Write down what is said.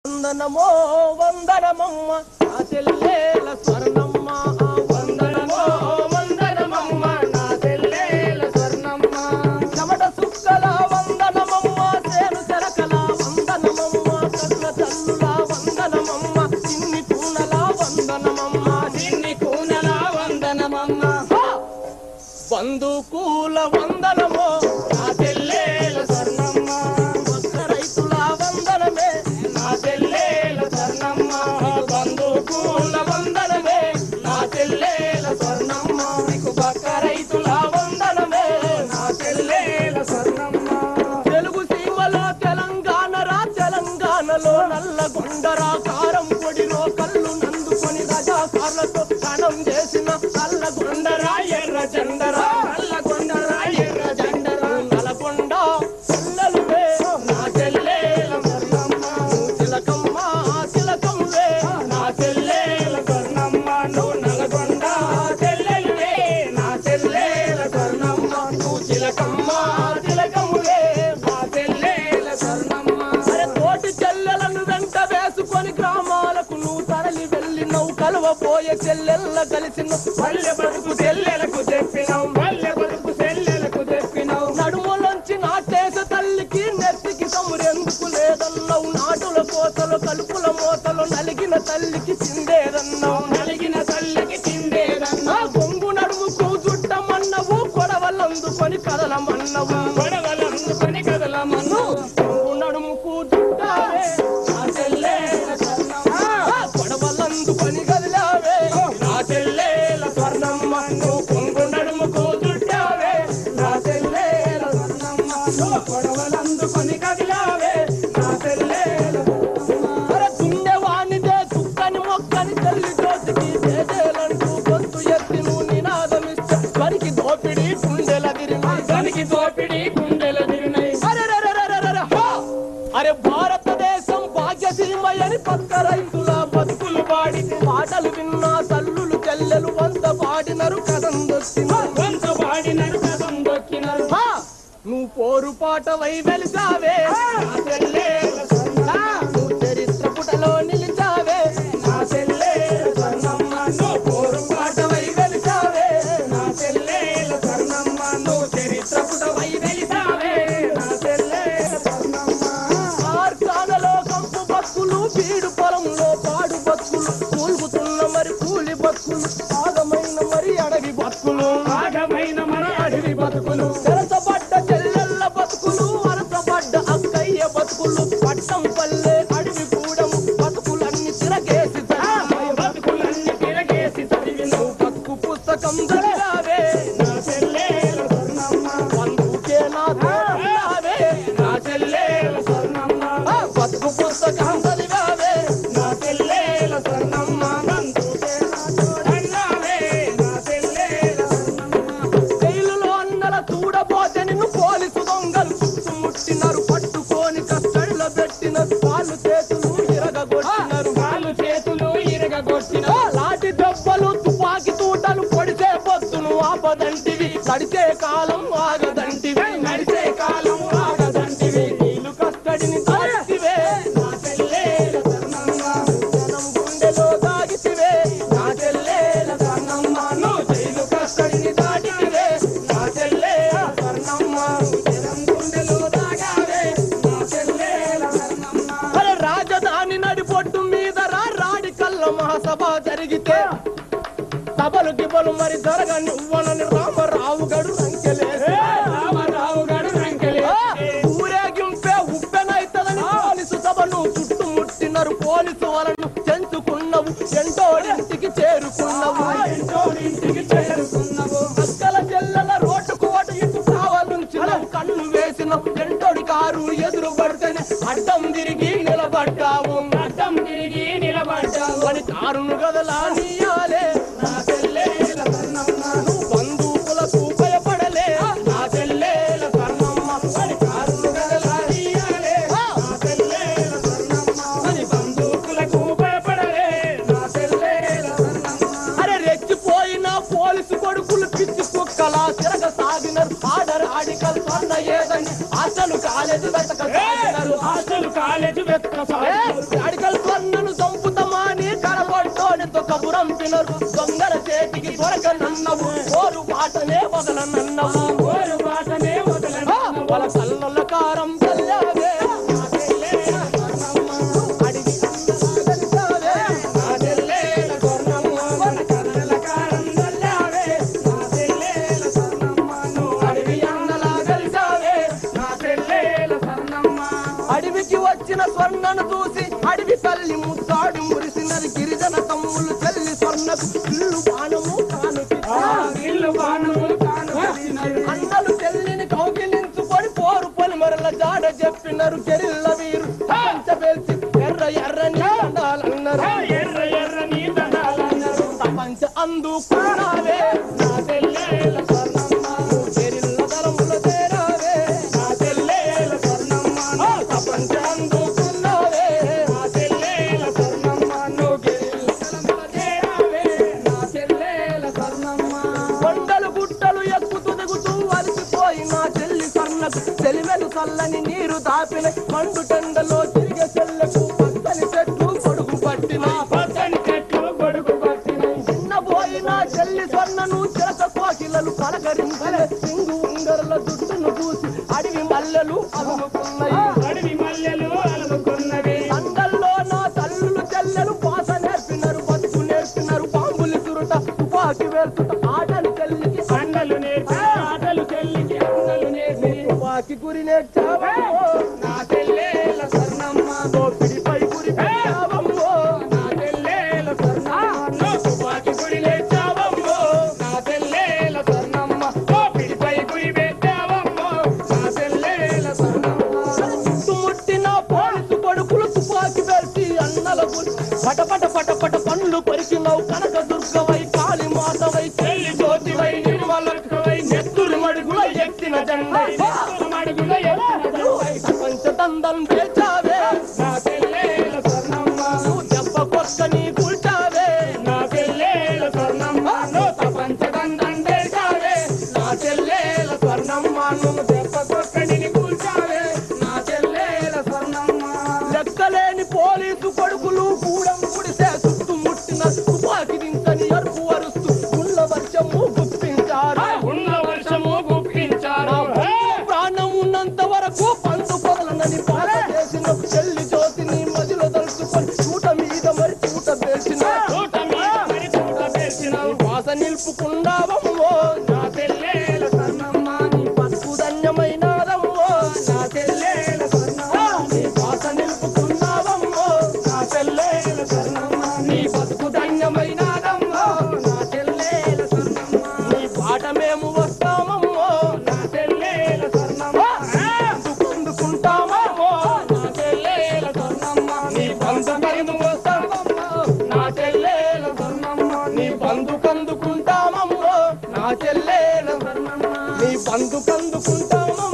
వందనమో వందనమమ్మ నా చెల్లెల స్వర్ణమ్మ వందనమో వందనమమ్మ నా చెల్లెల స్వర్ణమ్మ చెమట సుక్కల వందనమమ్మ చేను చెరకల వందనమమ్మ కళ్ళ తల్లుల వందనమమ్మ చిన్ని కూనల వందనమమ్మ చిన్ని కూనల వందనమమ్మ బంధుకూల వందనమో నా చెల్లెల స్వర్ణమ్మ ఒక్క రైతుల వందనమే నా చెల్లెల స్వర్ణమ్మ బంధుకూల వందనమే నా చెల్లెల స్వర్ణమ్మ నీకు పక్క రైతుల వందనమే నా చెల్లెల స్వర్ణమ్మ తెలుగు సీమలో తెలంగాణ రా తెలంగాణలో నల్లగొండరా కారం పొడిలో కళ్ళు నందుకొని రజాకార్లతో కణం చేసిన నల్లగొండరా ఎర్ర జెండరా నల్లగొండరా ఎర్ర జెండరా నల్లగొండ చెల్లెలువే నా చెల్లెల స్వర్ణమ్మ నువ్వు తిలకమ్మ తిలకమ్వే నా చెల్లెల స్వర్ణమ్మ నువ్వు నల్లగొండ చెల్లెలువే నా చెల్లెల స్వర్ణమ్మ నువ్వు తిలకమ్మ తిలకమ్వే నా చెల్లెల స్వర్ణమ్మ అరే తోటి చెల్లెలను వెంట వేసుకొని గ్రామాలకు నువ్వు తరలి వెళ్ళి నువ్వు కలవబోయే చెల్లెల్ల కలిసిన పల్లె బతుకు చెల్లెలకు చెప్పినావు పల్లె బతుకు చెల్లెలకు చెప్పినావు నడుములోంచి నాటేస తల్లికి నెత్తికి తమ్మురెందుకు లేదన్నావు నాటుల కోతలు కలుపుల మూతలు నలిగిన తల్లికి చిందేదన్నావు నలిగిన తల్లికి చిందేదన్నావు కొంగు నడుముకు చుట్టమన్నవు కొడవలందుకొని కదలమన్నవు కొడవలందుకొని కదలమన్నావు కొంగు నడుముకు చుట్టావే నా చెల్లెల స్వర్ణమ్మ. కొడవలందుకొని కదిలావే నా చెల్లెల స్వర్ణమ్మ నువ్వు కొంగు నడుముకు చుట్టావే నా చెల్లెల స్వర్ణమ్మ నువ్వు కొడవలందుకొని కదిలావే నా చెల్లెల అరే దుండెవానిదే కుక్కని మొక్కని తల్లి జ్యోతికి చేసేలంటూ గొంతు ఎత్తి నువ్వు నినాదమిస్తే వరికి దోపిడి గుండెల తిరిగి వరికి దోపిడి గుండెల తిరిగినాయి అరే భారతదేశం భాగ్యసీమయని పక్క రైతుల బతుకులు పాడి పాటలు విన్నా తల్లులు చెల్లెలు వంత పాడినరు కథం దొక్కినారు వంత పాడినరు కథం దొక్కినారు నువ్వు పోరు పాట వై వెలిసావే నా చెల్లెల స్వర్ణ. నువ్వు చరిత్ర పుటలో నిలిచావే నా చెల్లెల స్వర్ణమ్మ నువ్వు పోరు పాట వై వెలిసావే నా చెల్లెల స్వర్ణమ్మ నువ్వు చరిత్ర పుట వై వెలిసావే నా చెల్లెల స్వర్ణమ్మ కార్ఖానలో కంపు బతుకులు బీడు పొలంలో పాడు బతుకులు కూలుగుతున్న మరి కూలి బతుకులు ఆగమైన మరి అడవి బతుకులు ఆగమైన మరి అడవి బతుకులు తెరసపడ్డ చెల్లెళ్ళ బతుకులు అరసపడ్డ అక్కయ్య బతుకులు పట్టం పల్లె అడవి కూడము బతుకులన్నీ తిరగేసి చదివినావు. బతుకులన్నీ తిరగేసి చదివినావు బతుకు పుస్తకం చదివావే నా చెల్లెల స్వర్ణమ్మ బంధుకే నా తోడున్నావే నా చెల్లెల స్వర్ణమ్మ ఆ బతుకు పుస్తకం చదివావే నా చెల్లెల స్వర్ణమ్మ బంధుకే నా తోడున్నావే నా చెల్లెల స్వర్ణమ్మ జైలులో అన్నల చూడబోతే నిన్ను పోలీసు దొంగలు చుట్టుముట్టినారు పట్టుకొని కష్టంలో పెట్టినారు కాళ్ళు చేతులు ఇరగగొట్టినారు కాళ్ళు చేతులు ఇరగగొట్టినారు లాటి దెబ్బలు తుపాకి తూటలు పొడిచే పొత్తును ఆపదంటివి నడిచే కాలం ఆగదంటివి నడిచే కాలం ఆగదంటివి నీళ్ళు కష్టడిని తాగితివే నా చెల్లెల స్వర్ణమ్మ జనం గుండెలో దాగితివే నా చెల్లెల స్వర్ణమ్మ నువ్వు జైలు కష్టడిని దాటితివే నా చెల్లెల స్వర్ణమ్మ జనం గుండెలో దాగావే నా చెల్లెల స్వర్ణమ్మ అరే రాజధాని నడిపొట్టు మీద రా రాడి కళ్ళ మహాసభ జరిగితే సభలు గిబలు మరి జరగని ఉవ్వనని రామరావు గడు రంకెలేసి రామరావు గడు రంకెలేసి ఊరేగింపే ఉప్పెనైతదని పోలీసు సభను చుట్టుముట్టినరు పోలీసు వలను చెంచుకున్నవు ఎంటోడింటికి చేరుకున్నవు ఎంటోడింటికి చేరుకున్నవు అక్కల చెల్లెల రోడ్డుకు అటు ఇటు కావాలుంచినవు కన్ను వేసినవు ఎంటోడి కారు ఎదురు పడితేనే అడ్డం తిరిగి నిలబడ్డావు అడ్డం తిరిగి నిలబడ్డావు అని కారును గదలా నీయాలే నా చెల్లెల స్వర్ణమ్మ నువ్వు బంధువులకు భయపడలే నా చెల్లెల స్వర్ణమ్మ అని కారును గదలా నీయాలే నా చెల్లెల స్వర్ణమ్మ అని బంధువులకు భయపడలే నా చెల్లెల స్వర్ణమ్మ అరే రెచ్చిపోయిన పోలీసు కొడుకులు పిచ్చి కుక్కలా తిరగ సాగినారు ఆడర్ ఆడికల్ స్వర్ణ ఏదని అసలు కాలేజీ వెతక సాగినారు హాస్టల్ కాలేజ్ వెతక అడిక చంపినరు దొంగల చేతికి దొరకనన్నవు కోరు బాటనే వదలనన్నవు కోరు బాటనే ఆ, వాళ్ళ కళ్ళ కారం చల్లావే అడిగి అందలాగలిసావే. నా చెల్లెల స్వర్ణమ్మ మన కన్నల కారం చల్లావే నా చెల్లెల స్వర్ణమ్మ నువ్వు అడవి అందలా కలిసావే నా చెల్లెల స్వర్ణమ్మ అడవికి వచ్చిన స్వర్ణను చూసి అడవి తల్లి ముద్దాడు మురిసినది గిరిజన తమ్ములు చెల్లి స్వర్ణకు ఇల్లు బాణము కానుకి ఆ ఇల్లు బాణములు కానుకొచ్చినవి. అన్నలు చెల్లిని కౌగిలించుకొని పోరు పొలిమరల జాడ చెప్పినారు కెరిల్ల వీరు పంచబెల్చి ఎర్ర ఎర్రని దండాలన్నారు ఆ ఎర్ర ఎర్ర నీ దండాలన్నారు ప్రపంచ అందుకున్నావే నా చెల్లెల స్వర్ణమ్మ కెరిల్ల తరముల తేరావే నా చెల్లెల స్వర్ణమ్మ నువ్వు ప్రపంచం అందుకున్నావే నా చెల్లెల స్వర్ణమ్మ నువ్వు గిరిజనుల చేరావే నా చెల్లెల స్వర్ణమ్మ కొండలు గుట్టలు ఎక్కుతూ దిగుతూ అలసిపోయి నా చెల్లి సన్నకు చెలిమెలు చల్లని నీరు దాపిన మండు టెండలో తిరిగే చెల్లెకు పచ్చని చెట్లు పొడుగు పట్టిన పచ్చని చెట్లు గొడుగు పట్టినవి చిన్నపోయి నా చెల్లి స్వర్ణను చిలక కోకిలలు పలకరించలే సింగు ఉంగరల జుట్టును చూసి అడవి మల్లెలు అలుముకున్నాయి అడవి మల్లెలు అలుముకున్నవి అంగల్లో నా తల్లులు చెల్లెలు పాస నేర్పినారు బతుకు నేర్పినారు బాంబులు చురుట తుపాకి వేల్చుట ఆటలు చెల్లికి అండలు నేర్పి ఆటలు చెల్లికి అండలు నేర్పి తుపాకి గురి నేర్చావమ్మో నా చెల్లెల స్వర్ణమ్మ దోపిడిపై గురి పెట్టావమ్మో నా చెల్లెల స్వర్ణమ్మ నువ్వు తుపాకి గుడి లేచావమ్మో నా చెల్లెల స్వర్ణమ్మ పిడిపై గురి పెట్టావమ్మో నా చెల్లెల స్వర్ణమ్మ చుట్టుముట్టిన పోలీసు కొడుకులు తుపాకి వేసి అన్నల గురి పట పట పట పట పండ్లు పరికినవు కనక దుర్గవై కాళీ మాతవై చెల్లి జ్యోతివై నిర్మలక్కవై నెత్తురు మడుగుల ఎత్తిన జెండై నెత్తురు మడుగుల ఎత్తిన జెండై ప్రపంచ దండం పేచావే నా చెల్లెల స్వర్ణమ్మ నువ్వు దెబ్బ కొక్క నీ కూల్చావే నా చెల్లెల స్వర్ణమ్మ నువ్వు ప్రపంచదండం చేశావే నా చెల్లెల స్వర్ణమ్మ నువ్వు దెబ్బ కొక్కడిని కూల్చావే నా చెల్లెల స్వర్ణమ్మ లెక్కలేని పోలీసు కొడుకులు గూడెం గుడిసే చుట్టుముట్టిన తుపాకి దించని అరుపు అరుస్తూ గుళ్ళ వర్షము గుప్పించారు ఉన్న వర్షము గుప్పించారు ప్రాణం ఉన్నంత వరకు పండు పొదలనని పాట చేసిన చెల్లి జ్యోతిని మదిలో తలుచుకొని చూట మీద మరి చూట పేర్చిన చూట మీద మరి చూట పేర్చినావు శ్వాస నిలుపుకుందావమ్మో నా చెల్లెల స్వర్ణమ్మ నీ బతుకు ధన్యమైనదమ్మో నా చెల్లెల స్వర్ణమ్మ నీ శ్వాస నిలుపుకుందావమ్మో నా చెల్లెల స్వర్ణమ్మ నీ బతుకు ధన్యమైనదమ్మో నా చెల్లెల స్వర్ణమ్మ నీ పాట మేము వస్తామమ్మో నా చెల్లెల స్వర్ణమ్మ అందుకుంటామమ్మో నా చెల్లెల స్వర్ణమ్మ నీ బంధు మేము వస్తామమ్మో నా చెల్లెల స్వర్ణమ్మ నీ బంధు కందుకుంటామమ్మో నా చెల్లెల స్వర్ణమ్మ నీ బంధు కందుకుంటామమ్మో